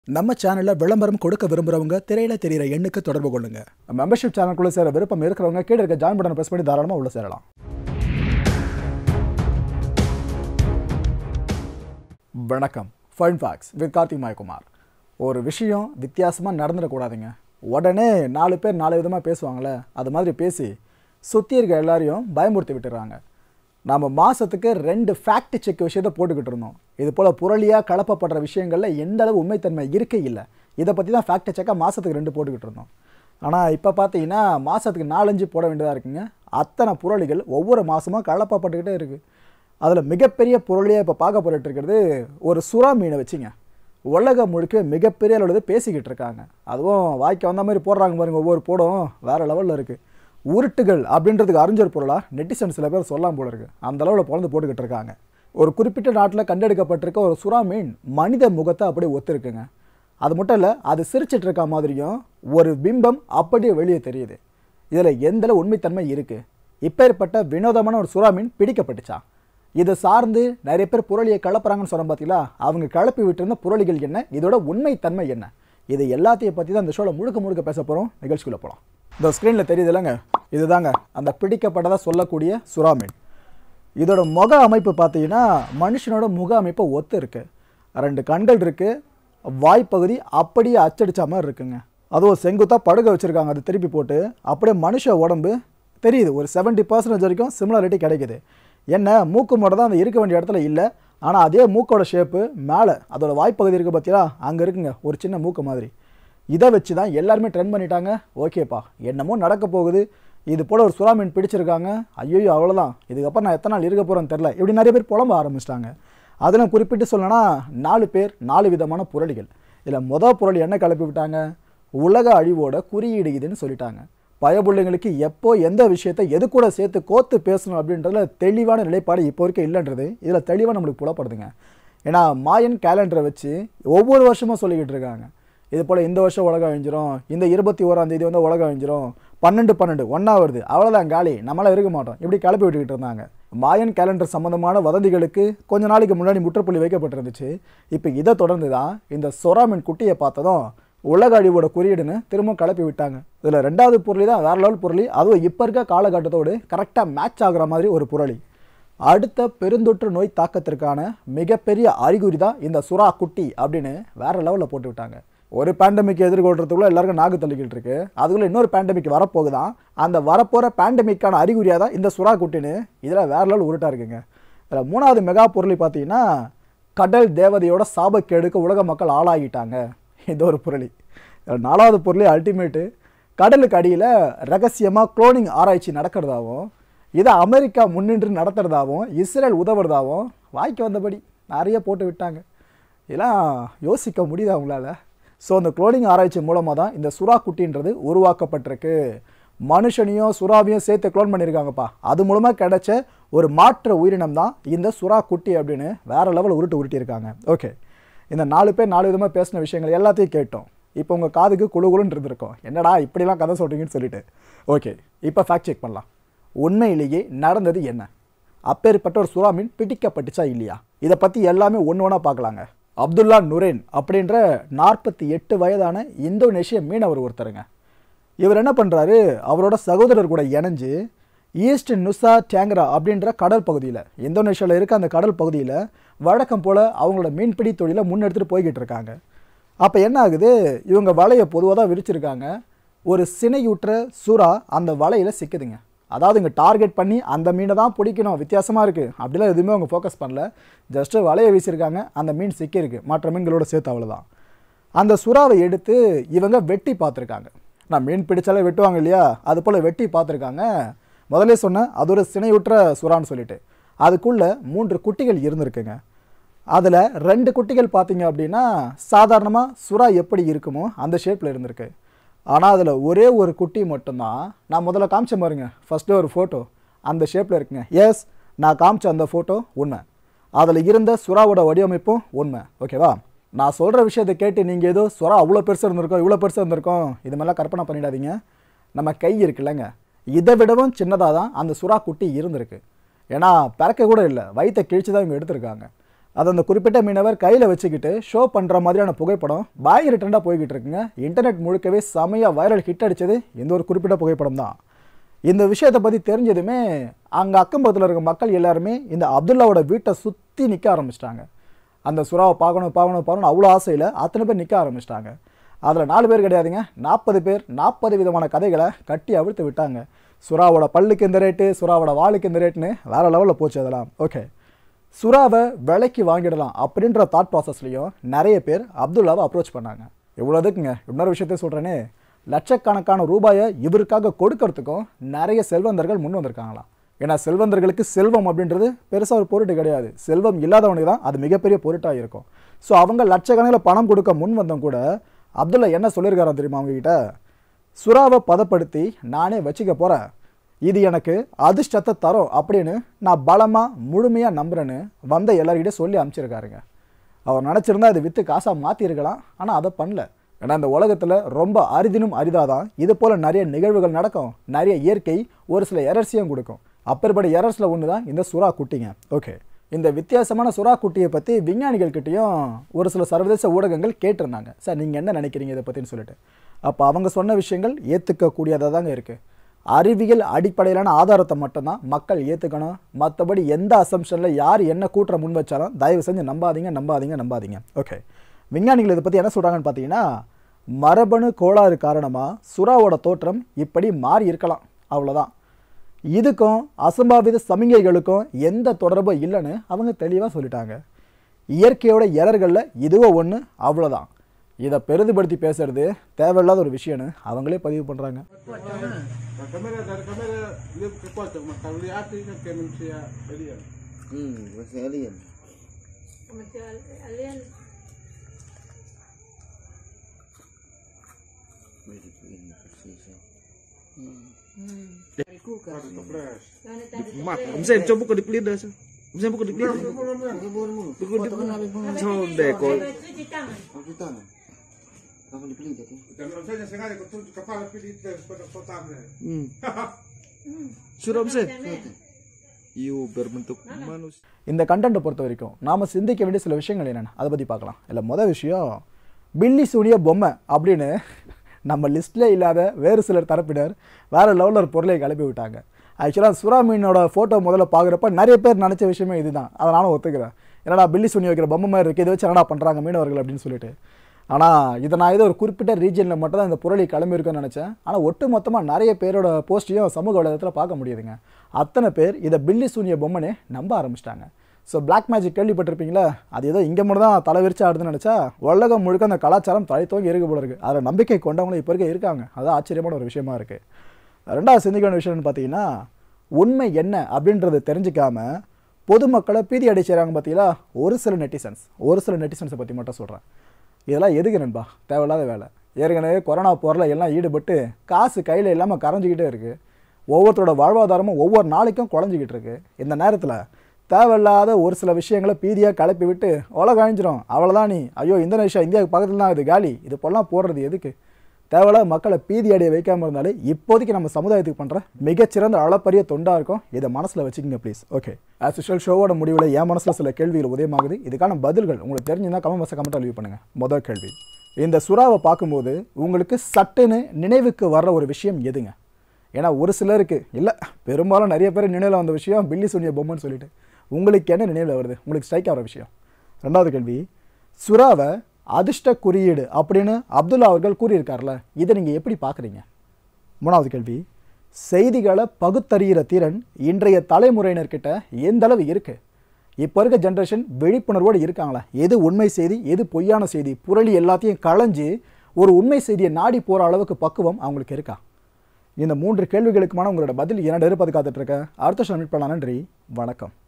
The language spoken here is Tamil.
நம்ம சேனல்ல விளம்பரம் கொடுக்க விரும்புறவங்க திரையில தெரியிற எண்ணுக்கு தொடர்பு கொள்ளுங்க மெம்பர்ஷிப் சேனலுக்குள்ள சேர விருப்பம் இருக்கிறவங்க கீழே இருக்க ஜாயின் பட்டனை பிரஸ் பண்ணி தாராளமா உள்ள சேரலாம் வணக்கம் fine facts with Karthik Mayakumar ஒரு விஷயம் வித்தியாசமாக நடந்துடக்கூடாதுங்க உடனே நாலு பேர் நாலு விதமாக பேசுவாங்களே அது மாதிரி பேசி சுற்றி இருக்க எல்லாரையும் பயமுறுத்தி விட்டுறாங்க நாம் மாதத்துக்கு ரெண்டு ஃபேக்ட் செக் விஷயத்தை போட்டுக்கிட்டு இருந்தோம் இது போல் புரளியாக கலப்பப்படுற விஷயங்களில் எந்த அளவு உண்மைத்தன்மை இருக்கே இல்லை இதை பற்றி தான் ஃபேக்ட் செக்காக மாதத்துக்கு ரெண்டு போட்டுக்கிட்டு இருந்தோம் ஆனால் இப்போ பார்த்தீங்கன்னா மாதத்துக்கு நாலஞ்சு போட வேண்டியதாக இருக்குங்க அத்தனை புரளிகள் ஒவ்வொரு மாதமும் கலப்பப்பட்டுக்கிட்டே இருக்குது அதில் மிகப்பெரிய பொருளையாக இப்போ பார்க்க போட்டுட்டு இருக்கிறது ஒரு சுறா மீனை வச்சுங்க உலகம் முழுக்க மிகப்பெரிய அளவு பேசிக்கிட்டு இருக்காங்க அதுவும் வாய்க்கு வந்த மாதிரி போடுறாங்க பாருங்க ஒவ்வொரு போடும் வேறு லெவலில் இருக்குது உருட்டுகள் அப்படின்றதுக்கு அறிஞர் பொருளாக நெட்டிசன் சில பேர் சொல்லாம் போல இருக்கு அந்த அளவில் பிறந்து போட்டுக்கிட்டு இருக்காங்க ஒரு குறிப்பிட்ட நாட்டில் கண்டெடுக்கப்பட்டிருக்க ஒரு சுறா மீன் மனித முகத்தை அப்படியே ஒத்துருக்குங்க அது மட்டும் இல்லை அது சிரிச்சிட்டு இருக்க மாதிரியும் ஒரு பிம்பம் அப்படியே வெளியே தெரியுது இதில் எந்த அளவு உண்மைத்தன்மை இருக்குது இப்பேற்பட்ட வினோதமான ஒரு சுறா மீன் பிடிக்கப்பட்டுச்சா இதை சார்ந்து நிறைய பேர் புரளியை கலப்புறாங்கன்னு சொன்ன பார்த்தீங்களா அவங்க கலப்பி விட்டிருந்த புரளிகள் என்ன இதோட உண்மைத்தன்மை என்ன இது எல்லாத்தையும் பற்றி தான் இந்த ஷோவில் முழுக்க முழுக்க பேச போகிறோம் நிகழ்ச்சிக்குள்ளே போகலாம் இந்த ஸ்க்ரீனில் தெரியுது இல்லைங்க இதுதாங்க அந்த பிடிக்கப்பட்டதாக சொல்லக்கூடிய சுறா மீன் இதோட முக அமைப்பு பார்த்தீங்கன்னா மனுஷனோட முக அமைப்பை ஒத்து இருக்கு ரெண்டு கண்கள் இருக்கு வாய்ப்பகுதி அப்படியே அச்சடிச்ச மாதிரி இருக்குங்க அதுவும் செங்குத்தாக படுக வச்சுருக்காங்க அது திருப்பி போட்டு அப்படியே மனுஷ உடம்பு தெரியுது ஒரு செவன்ட்டி பர்சன்டேஜ் வரைக்கும் சிமிலாரிட்டி கிடைக்குது என்ன மூக்கு மட்டும் தான் அந்த இருக்க வேண்டிய இடத்துல இல்லை ஆனால் அதே மூக்கோட ஷேப்பு மேலே அதோட வாய்ப்பகுதி இருக்குது பார்த்தீங்களா அங்கே இருக்குங்க ஒரு சின்ன மூக்கு மாதிரி இதை வச்சு தான் எல்லாருமே ட்ரெண்ட் பண்ணிட்டாங்க ஓகேப்பா என்னமோ நடக்க போகுது இது போல் ஒரு சுறா மீன் பிடிச்சிருக்காங்க ஐயோ அவ்வளோதான் இதுக்கப்புறம் நான் எத்தனை நாள் இருக்க போகிறேன்னு தெரில இப்படி நிறைய பேர் புலம்ப ஆரம்பிச்சிட்டாங்க அதில் குறிப்பிட்டு சொல்லணும்னா நாலு பேர் நாலு விதமான புரளிகள் இதில் மொதல் புரளி என்ன கிளப்பி விட்டாங்க உலக அழிவோட குறியீடு இதுன்னு சொல்லிட்டாங்க பயபுள்ளைங்களுக்கு எப்போ எந்த விஷயத்தை எது கூட சேர்த்து கோத்து பேசணும் அப்படின்றதுல தெளிவான நிலைப்பாடு இப்போ வரைக்கும் இல்லைன்றது இதில் தெளிவாக நம்மளுக்கு புலப்படுதுங்க ஏன்னா மாயன் கேலண்டரை வச்சு ஒவ்வொரு வருஷமும் சொல்லிக்கிட்டு இருக்காங்க இது போல் இந்த வருஷம் உலகம் அழிஞ்சிரும் இந்த இருபத்தி ஓராம் தேதி வந்து உலகம் அழிஞ்சிரும் பன்னெண்டு பன்னெண்டு ஒன்றா வருது அவ்வளோதான் காலி நம்மளாம் இருக்க மாட்டோம் இப்படி கிளப்பி விட்டுக்கிட்டு இருந்தாங்க மாயன் கேலண்டர் சம்மந்தமான வதந்திகளுக்கு கொஞ்ச நாளைக்கு முன்னாடி முற்றுப்புள்ளி வைக்கப்பட்டிருந்துச்சு இப்போ இதை தொடர்ந்து தான் இந்த சொராமின் குட்டியை பார்த்ததும் உலக அழிவோட குறியீடுன்னு திரும்ப கிளப்பி விட்டாங்க இதில் ரெண்டாவது பொருளி தான் வேற லெவல் பொருளி அதுவும் இப்போ இருக்க காலகட்டத்தோடு கரெக்டாக மேட்ச் ஆகுற மாதிரி ஒரு புரளி அடுத்த பெருந்தொற்று நோய் தாக்கத்திற்கான மிகப்பெரிய அறிகுறி தான் இந்த சுறா குட்டி அப்படின்னு வேற லெவலில் போட்டு விட்டாங்க ஒரு பேண்டமிக் எதிர்கொள்றதுக்குள்ள எல்லாருக்கும் நாக்கு தள்ளிக்கிட்டு இருக்கு அதுக்குள்ள இன்னொரு பேண்டமிக் வரப்போகுதான் அந்த வரப்போகிற பேண்டமிக்கான அறிகுறியாக தான் இந்த சுறா குட்டின்னு இதில் வேற லெவல் உருட்டா இருக்குங்க இதில் மூணாவது மெகா பொருளை பார்த்தீங்கன்னா கடல் தேவதையோட சாபக்கேடுக்கு உலக மக்கள் ஆளாகிட்டாங்க இது ஒரு புரளி இதில் நாலாவது பொருளே அல்டிமேட்டு கடலுக்கு அடியில் ரகசியமாக குளோனிங் ஆராய்ச்சி நடக்கிறதாவும் இதை அமெரிக்கா முன்னின்று நடத்துறதாவும் இஸ்ரேல் உதவுறதாவும் வாய்க்கு வந்தபடி நிறைய போட்டு விட்டாங்க இதெல்லாம் யோசிக்க முடியுதா அவங்களால ஸோ அந்த குளோனிங் ஆராய்ச்சி மூலமாக தான் இந்த சுறா குட்டின்றது உருவாக்கப்பட்டிருக்கு மனுஷனையும் சுறாவையும் சேர்த்து க்ளோன் பண்ணியிருக்காங்கப்பா அது மூலமாக கிடைச்ச ஒரு மாற்று உயிரினம் தான் இந்த சுறா குட்டி அப்படின்னு வேற லெவல் உருட்டு உருட்டியிருக்காங்க ஓகே இந்த நாலு பேர் நாலு விதமாக பேசின விஷயங்கள் எல்லாத்தையும் கேட்டோம் இப்போ உங்கள் காதுக்கு குழு குழுன்னு இருந்திருக்கோம் என்னடா இப்படிலாம் கதை சொல்கிறீங்கன்னு சொல்லிட்டு ஓகே இப்போ ஃபேக்ட் செக் பண்ணலாம் உண்மையிலேயே நடந்தது என்ன அப்பேற்பட்ட ஒரு சுறா மீன் பிடிக்கப்பட்டுச்சா இல்லையா இதை பற்றி எல்லாமே ஒன்று ஒன்றா பார்க்கலாங்க அப்துல்லா நுரேன் அப்படின்ற நாற்பத்தி எட்டு வயதான இந்தோனேஷிய மீனவர் ஒருத்தருங்க இவர் என்ன பண்ணுறாரு அவரோட சகோதரர் கூட இணைஞ்சு ஈஸ்ட் நுசா டேங்கரா அப்படின்ற கடல் பகுதியில் இந்தோனேஷியாவில் இருக்க அந்த கடல் பகுதியில் வழக்கம் போல் அவங்களோட மீன்பிடி தொழிலை முன்னெடுத்துட்டு போய்கிட்டு இருக்காங்க அப்போ என்ன ஆகுது இவங்க வலையை பொதுவாக தான் விரிச்சிருக்காங்க ஒரு சினையுற்ற சுறா அந்த வலையில் சிக்குதுங்க அதாவது இங்கே டார்கெட் பண்ணி அந்த மீனை தான் பிடிக்கணும் வித்தியாசமாக இருக்குது அப்படிலாம் எதுவுமே அவங்க ஃபோக்கஸ் பண்ணல ஜஸ்ட்டு வலையை வீசியிருக்காங்க அந்த மீன் சிக்கியிருக்கு மற்ற மீன்களோட சேர்த்து அவ்வளோதான் அந்த சுறாவை எடுத்து இவங்க வெட்டி பார்த்துருக்காங்க நான் மீன் பிடிச்சாலே வெட்டுவாங்க இல்லையா அது போல் வெட்டி பார்த்துருக்காங்க முதல்ல சொன்னேன் அது ஒரு சினையுற்ற சுறான்னு சொல்லிட்டு அதுக்குள்ளே மூன்று குட்டிகள் இருந்திருக்குங்க அதில் ரெண்டு குட்டிகள் பார்த்தீங்க அப்படின்னா சாதாரணமாக சுறா எப்படி இருக்குமோ அந்த ஷேப்பில் இருந்திருக்கு ஆனால் அதில் ஒரே ஒரு குட்டி மட்டும்தான் நான் முதல்ல காமிச்சேன் பாருங்க ஃபஸ்ட்டு ஒரு ஃபோட்டோ அந்த ஷேப்பில் இருக்குங்க எஸ் நான் காமிச்ச அந்த ஃபோட்டோ உண்மை அதில் இருந்த சுறாவோட வடிவமைப்பும் உண்மை ஓகேவா நான் சொல்கிற விஷயத்தை கேட்டு நீங்கள் ஏதோ சுறா அவ்வளோ பெருசாக இருந்திருக்கோம் இவ்வளோ பெருசாக இருந்திருக்கோம் இது மாதிரிலாம் கற்பனை பண்ணிடாதீங்க நம்ம கை இருக்குல்லங்க இதை விடவும் சின்னதாக தான் அந்த சுறா குட்டி இருந்திருக்கு ஏன்னா பிறக்க கூட இல்லை வயிற்றை கிழிச்சு தான் இவங்க எடுத்திருக்காங்க அதை அந்த குறிப்பிட்ட மீனவர் கையில் வச்சுக்கிட்டு ஷோ பண்ணுற மாதிரியான புகைப்படம் பயங்கர ட்ரெண்டாக போய்கிட்டு இருக்குங்க இன்டர்நெட் முழுக்கவே செமையாக வைரல் ஹிட் அடிச்சது இந்த ஒரு குறிப்பிட்ட புகைப்படம் தான் இந்த விஷயத்தை பற்றி தெரிஞ்சதுமே அங்கே அக்கம்பக்கத்தில் இருக்க மக்கள் எல்லாருமே இந்த அப்துல்லாவோட வீட்டை சுற்றி நிற்க ஆரம்பிச்சிட்டாங்க அந்த சுறாவை பார்க்கணும் பார்க்கணும் பார்க்கணும் அவ்வளோ ஆசையில் அத்தனை பேர் நிற்க ஆரம்பிச்சிட்டாங்க அதில் நாலு பேர் கிடையாதுங்க நாற்பது பேர் நாற்பது விதமான கதைகளை கட்டி அவிழ்த்து விட்டாங்க சுறாவோட பல்லுக்கு இந்த ரேட்டு சுறாவோட வாளுக்கு இந்த ரேட்டுன்னு வேற லெவலில் போச்சு அதெல்லாம் ஓகே சுறாவை விலைக்கு வாங்கிடலாம் அப்படின்ற தாட் ப்ராசஸ்லையும் நிறைய பேர் அப்துல்லாவை அப்ரோச் பண்ணாங்க இவ்வளோதுக்குங்க இன்னொரு விஷயத்த சொல்கிறேனே லட்சக்கணக்கான ரூபாயை இவருக்காக கொடுக்கறதுக்கும் நிறைய செல்வந்தர்கள் முன் வந்திருக்காங்களாம் ஏன்னா செல்வந்தர்களுக்கு செல்வம் அப்படின்றது பெருசாக ஒரு பொருட்டு கிடையாது செல்வம் இல்லாதவனுக்கு தான் அது மிகப்பெரிய பொருட்டாக இருக்கும் ஸோ அவங்க லட்சக்கணக்கில் பணம் கொடுக்க முன் வந்தவங்க கூட அப்துல்லா என்ன சொல்லியிருக்காராம் தெரியுமா அவங்ககிட்ட சுறாவை பதப்படுத்தி நானே வச்சுக்க போகிறேன் இது எனக்கு அதிர்ஷ்டத்தை தரும் அப்படின்னு நான் பலமாக முழுமையாக நம்புறேன்னு வந்த எல்லார்கிட்ட சொல்லி அனுப்பிச்சிருக்காருங்க அவர் நினச்சிருந்தா இது விற்று காசாக மாற்றிருக்கலாம் ஆனால் அதை பண்ணல ஏன்னா இந்த உலகத்தில் ரொம்ப அரிதினும் அரிதாக தான் இது போல் நிறைய நிகழ்வுகள் நடக்கும் நிறைய இயற்கை ஒரு சில எரர்ஸையும் கொடுக்கும் அப்பேற்பட்ட எரர்ஸில் ஒன்று தான் இந்த சுறா குட்டிங்க ஓகே இந்த வித்தியாசமான சுறா குட்டியை பற்றி விஞ்ஞானிகள்கிட்டையும் ஒரு சில சர்வதேச ஊடகங்கள் கேட்டிருந்தாங்க சார் நீங்கள் என்ன நினைக்கிறீங்க இதை பற்றின்னு சொல்லிட்டு அப்போ அவங்க சொன்ன விஷயங்கள் ஏற்றுக்கக்கூடியதாக தாங்க இருக்குது அறிவியல் அடிப்படையிலான ஆதாரத்தை மட்டும்தான் மக்கள் ஏற்றுக்கணும் மற்றபடி எந்த அசம்ஷனில் யார் என்ன கூட்டுற முன் வச்சாலும் தயவு செஞ்சு நம்பாதீங்க நம்பாதீங்க நம்பாதீங்க ஓகே விஞ்ஞானிகள் இதை பற்றி என்ன சொல்கிறாங்கன்னு பார்த்தீங்கன்னா மரபணு கோளாறு காரணமாக சுறாவோட தோற்றம் இப்படி மாறி இருக்கலாம் அவ்வளோதான் இதுக்கும் அசம்பாவித சமிகைகளுக்கும் எந்த தொடர்பும் இல்லைன்னு அவங்க தெளிவாக சொல்லிட்டாங்க இயற்கையோட எரர்களில் இதுவோ ஒன்று அவ்வளோதான் இதை பெரிதுபடுத்தி பேசுறது தேவையில்லாத ஒரு விஷயம்னு அவங்களே பதிவு பண்ணுறாங்க Nah, kamera dari kamera dia kekuatan maka lihat ini kayak manusia alien. Hmm, masih alien. Macam alien Very in precision. Ada toples. Mana tadi Mak, bisa coba buka di pelir dah. Bisa buka di pelir. Buka di pelir. So deko. cuci tangan. Oh, kita na. Kamu dipilih tadi. Dan saya sengaja kau tunjuk kepala pilih itu pada kotamnya. Hmm. Sudah bisa. You berbentuk manusia. இந்த கண்டென்ட்டை பொறுத்த வரைக்கும் நாம் சிந்திக்க வேண்டிய சில விஷயங்கள் என்னென்ன அதை பற்றி பார்க்கலாம் இல்லை மொதல் விஷயம் பில்லி சூனிய பொம்மை அப்படின்னு நம்ம லிஸ்ட்டில் இல்லாத வேறு சிலர் தரப்பினர் வேறு லெவலில் ஒரு பொருளை கிளப்பி விட்டாங்க ஆக்சுவலாக சுறா மீனோட ஃபோட்டோ முதல்ல பார்க்குறப்ப நிறைய பேர் நினச்ச விஷயமே இதுதான் அதை நானும் ஒத்துக்கிறேன் என்னடா பில்லி சூனி வைக்கிற பொம்மை மாதிரி இருக்குது இதை வச்சு என்னடா பண்ணுறாங்க மீனவர்கள் அப்படின்னு சொல்லிட்டு ஆனால் இதை நான் ஏதோ ஒரு குறிப்பிட்ட ரீஜனில் மட்டும் தான் இந்த புரளி கிளம்பியிருக்குன்னு நினச்சேன் ஆனால் ஒட்டு மொத்தமாக நிறைய பேரோட போஸ்ட்டையும் சமூக வலைதளத்தில் பார்க்க முடியுதுங்க அத்தனை பேர் இதை பில்லி சூனிய பொம்மைனே நம்ப ஆரம்பிச்சிட்டாங்க ஸோ Black மேஜிக் கேள்விப்பட்டிருப்பீங்களா அது ஏதோ இங்கே மட்டும் தான் தலை விரிச்சு ஆடுதுன்னு நினச்சா உலகம் முழுக்க அந்த கலாச்சாரம் தலை தோங்கி இருக்கு போல இருக்குது அதில் நம்பிக்கை கொண்டவங்களும் இப்போ இருக்க இருக்காங்க அது ஆச்சரியமான ஒரு விஷயமா இருக்குது ரெண்டாவது சிந்திக்க வேண்டிய விஷயம்னு பார்த்தீங்கன்னா உண்மை என்ன அப்படின்றத தெரிஞ்சுக்காம பொதுமக்களை பீதி அடிச்சுறாங்க பார்த்தீங்களா ஒரு சில நெட்டிசன்ஸ் ஒரு சில நெட்டிசன்ஸை பற்றி மட்டும் சொல்கிறேன் இதெல்லாம் எதுக்கு நண்பா தேவையில்லாத வேலை ஏற்கனவே கொரோனா போரில் எல்லாம் ஈடுபட்டு காசு கையில் இல்லாமல் கரைஞ்சிக்கிட்டே இருக்குது ஒவ்வொருத்தரோட வாழ்வாதாரமும் ஒவ்வொரு நாளைக்கும் குறைஞ்சிக்கிட்டு இருக்கு இந்த நேரத்தில் தேவையில்லாத ஒரு சில விஷயங்களை பீதியாக கிளப்பி விட்டு உலகம் அழிஞ்சிரும் அவ்வளோதான் நீ ஐயோ இந்தோனேஷியா இந்தியாவுக்கு பக்கத்தில் தான் இது காலி இது போலாம் போடுறது எதுக்கு தேவையில்லாத மக்களை பீதி அடைய வைக்காமல் இருந்தாலே இப்போதைக்கு நம்ம சமுதாயத்துக்கு பண்ணுற மிகச்சிறந்த அளப்பரிய தொண்டாக இருக்கும் இதை மனசில் வச்சுக்கோங்க ப்ளீஸ் ஓகே ஆஸ் யூஷுவல் ஷோவோட முடிவில் என் மனசில் சில கேள்விகள் உதயமாகுது இதுக்கான பதில்கள் உங்களுக்கு தெரிஞ்சிருந்தா கமெண்ட் பாக்ஸை கமெண்ட்டாக லீவ் பண்ணுங்கள் முதல் கேள்வி இந்த சுறாவை பார்க்கும்போது உங்களுக்கு சட்டுன்னு நினைவுக்கு வர்ற ஒரு விஷயம் எதுங்க ஏன்னா ஒரு சிலருக்கு இல்லை பெரும்பாலும் நிறைய பேர் நினைவில் வந்த விஷயம் பில்லி சுனிய பொம்மைன்னு சொல்லிட்டு உங்களுக்கு என்ன நினைவில் வருது உங்களுக்கு ஸ்ட்ரைக் ஆகிற விஷயம் ரெண்டாவது கேள்வி சுறாவை அதிர்ஷ்ட குறியீடு அப்படின்னு அப்துல்லா அவர்கள் கூறியிருக்கார்ல இதை நீங்கள் எப்படி பார்க்குறீங்க மூணாவது கேள்வி செய்திகளை பகுத்தறிகிற திறன் இன்றைய தலைமுறையினர்கிட்ட எந்த அளவு இருக்கு இப்போ இருக்க ஜென்ரேஷன் விழிப்புணர்வோடு இருக்காங்களா எது உண்மை செய்தி எது பொய்யான செய்தி புரளி எல்லாத்தையும் களைஞ்சு ஒரு உண்மை செய்தியை நாடி போகிற அளவுக்கு பக்குவம் அவங்களுக்கு இருக்கா இந்த மூன்று கேள்விகளுக்குமான உங்களோட பதில் என்னோட எதிர்பார்த்து காத்துட்ருக்கேன் அடுத்த ஷோ மீட் பண்ணலாம் நன்றி வணக்கம்